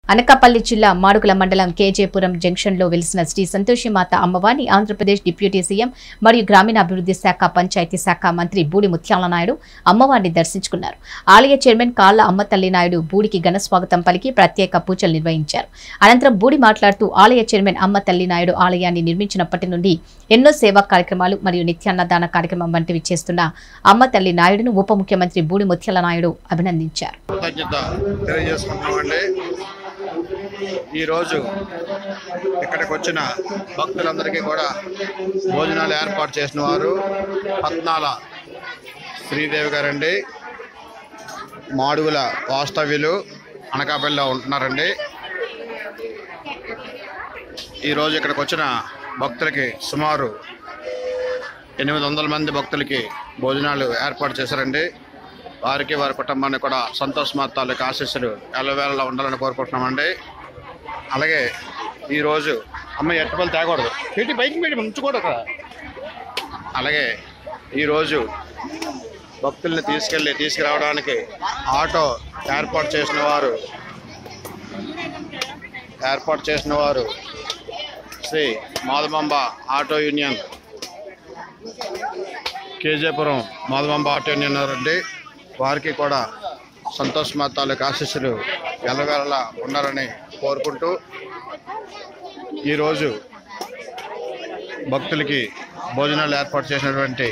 అనకాపల్లి జిల్లా మాడుగుల మండలం కేజేపురం జంక్షన్ లో వెలిసిన శ్రీ సంతోషిమాత అమ్మవారిని ఆంధ్రప్రదేశ్ డిప్యూటీ సీఎం మరియు గ్రామీణాభివృద్ధి శాఖ పంచాయతీ శాఖ మంత్రి బూడి ముత్యాల నాయుడు అమ్మవారిని దర్శించుకున్నారు ఆలయ చైర్మన్ కాళ్ల అమ్మతల్లి నాయుడు బూడికి ఘన స్వాగతం పలికి ప్రత్యేక పూజలు నిర్వహించారు అనంతరం బూడి మాట్లాడుతూ ఆలయ చైర్మన్ అమ్మతల్లి నాయుడు ఆలయాన్ని నిర్మించినప్పటి నుండి ఎన్నో సేవా కార్యక్రమాలు మరియు నిత్యాన్నదాన కార్యక్రమం వంటివి చేస్తున్న అమ్మతల్లి నాయుడును ఉప ముఖ్యమంత్రి బూడి ముత్యాల నాయుడు అభినందించారు కృతజ్ఞత తెలియజేసుకుంటున్నామండి ఈరోజు ఇక్కడికి వచ్చిన భక్తులందరికీ కూడా భోజనాలు ఏర్పాటు చేసిన వారు పద్నాల శ్రీదేవి గారండి మాడుగుల వాస్తవ్యులు అనకాపల్లిలో ఉంటున్నారండి ఈరోజు ఇక్కడికి వచ్చిన భక్తులకి సుమారు ఎనిమిది వందల మంది భక్తులకి భోజనాలు ఏర్పాటు చేశారండి వారికి వారి కుటుంబాన్ని కూడా సంతోష్ మాత తాలూకు ఆశీస్సులు ఎల్లవేళలా ఉండాలని కోరుకుంటున్నామండి అలాగే ఈరోజు అమ్మ ఎట్టుపల్లి తేకూడదు పెట్టి బైక్ పెట్టి ఉంచుకోడు అక్కడ అలాగే ఈరోజు భక్తుల్ని తీసుకెళ్ళి తీసుకురావడానికి ఆటో ఏర్పాటు చేసిన వారు ఏర్పాటు చేసిన వారు Shri Madhamamba auto union KJpuram Madhavamba auto union అండి వారికి కూడా సంతోష్ మా తాలూకు ఆశీస్సులు ఎల్లవేళలా ఉండాలని కోరుకుంటూ ఈరోజు భక్తులకి భోజనాలు ఏర్పాటు చేసినటువంటి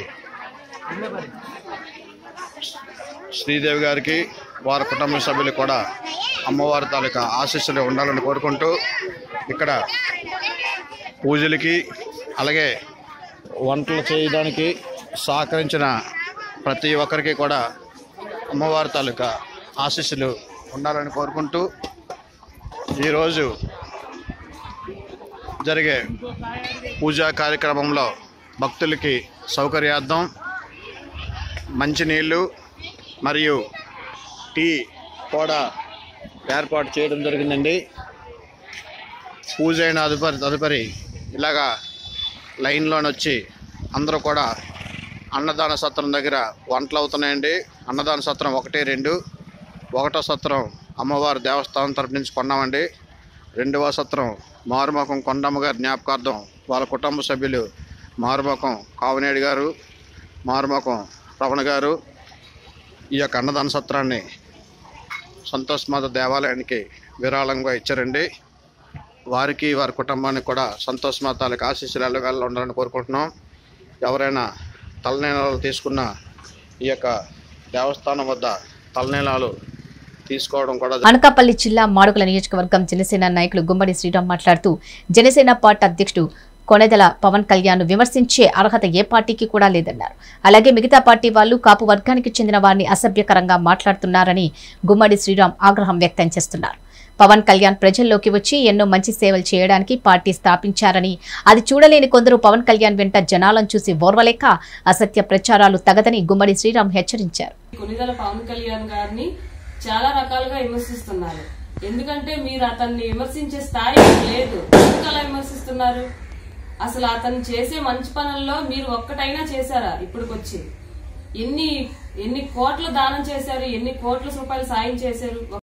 శ్రీదేవి గారికి వారి కుటుంబ సభ్యులు కూడా అమ్మవారి తాలూకా ఆశీస్సులు ఉండాలని కోరుకుంటూ ఇక్కడ పూజలకి అలాగే వంటలు చేయడానికి సహకరించిన ప్రతి ఒక్కరికి కూడా అమ్మవారి తాలూకా ఆశీస్సులు ఉండాలని కోరుకుంటూ ఈరోజు జరిగే పూజా కార్యక్రమంలో భక్తులకి సౌకర్యార్థం మంచినీళ్ళు మరియు టీ కూడా ఏర్పాటు చేయడం జరిగిందండి పూజ అయిన తదుపరి తదుపరి ఇలాగా లైన్లోని వచ్చి అందరూ కూడా అన్నదాన సత్రం దగ్గర వంటలు అవుతున్నాయండి అన్నదాన సత్రం ఒకటి రెండు ఒకటో సత్రం అమ్మవారి దేవస్థానం తరపు నుంచి కొన్నామండి రెండవ సత్రం మారుముఖం కొండమ్మ గారి జ్ఞాపకార్థం వాళ్ళ కుటుంబ సభ్యులు మారుముఖం కావనేడు గారు మారుముఖం రమణ గారు ఈ యొక్క అన్నదాన సత్రాన్ని సంతోష్ మాత దేవాలయానికి విరాళంగా ఇచ్చారండి వారికి వారి కుటుంబానికి కూడా సంతోష్ మాతాలకు ఆశీస్సులు ఎల్లవేళ ఉండాలని కోరుకుంటున్నాం ఎవరైనా తలనీలాలు తీసుకున్న ఈ యొక్క దేవస్థానం వద్ద తలనీలాలు తీసుకోవడం కూడా అనకాపల్లి జిల్లా మాడుగుల నియోజకవర్గం జనసేన నాయకులు గుమ్మడి శ్రీరామ్ మాట్లాడుతూ జనసేన పార్టీ అధ్యక్షుడు కొనెదల పవన్ కళ్యాణ్ విమర్శించే అర్హత ఏ పార్టీకి కూడా లేదన్నారు అలాగే మిగతా పార్టీ వాళ్ళు కాపు వర్గానికి చెందిన వారిని అసభ్యకరంగా మాట్లాడుతున్నారని గుమ్మడి శ్రీరామ్ ఆగ్రహం వ్యక్తం చేస్తున్నారు పవన్ కళ్యాణ్ ప్రజల్లోకి వచ్చి ఎన్నో మంచి సేవలు చేయడానికి పార్టీ స్థాపించారని అది చూడలేని కొందరు పవన్ కళ్యాణ్ వెంట జనాలను చూసి ఓర్వలేక అసత్య ప్రచారాలు తగదని గుమ్మడి శ్రీరామ్ హెచ్చరించారు కొనిదల పవన్ కళ్యాణ్ గారిని చాలా రకాలుగా విమర్శిస్తున్నారు ఎందుకంటే మీరు అతన్ని విమర్శించే స్థాయి మీకు లేదు ఎందుకు అలా విమర్శిస్తున్నారు అసలు అతను చేసే మంచి పనుల్లో మీరు ఒక్కటైనా చేశారా ఇప్పటికొచ్చి ఎన్ని ఎన్ని కోట్ల దానం చేశారు ఎన్ని కోట్ల రూపాయలు సాయం చేశారు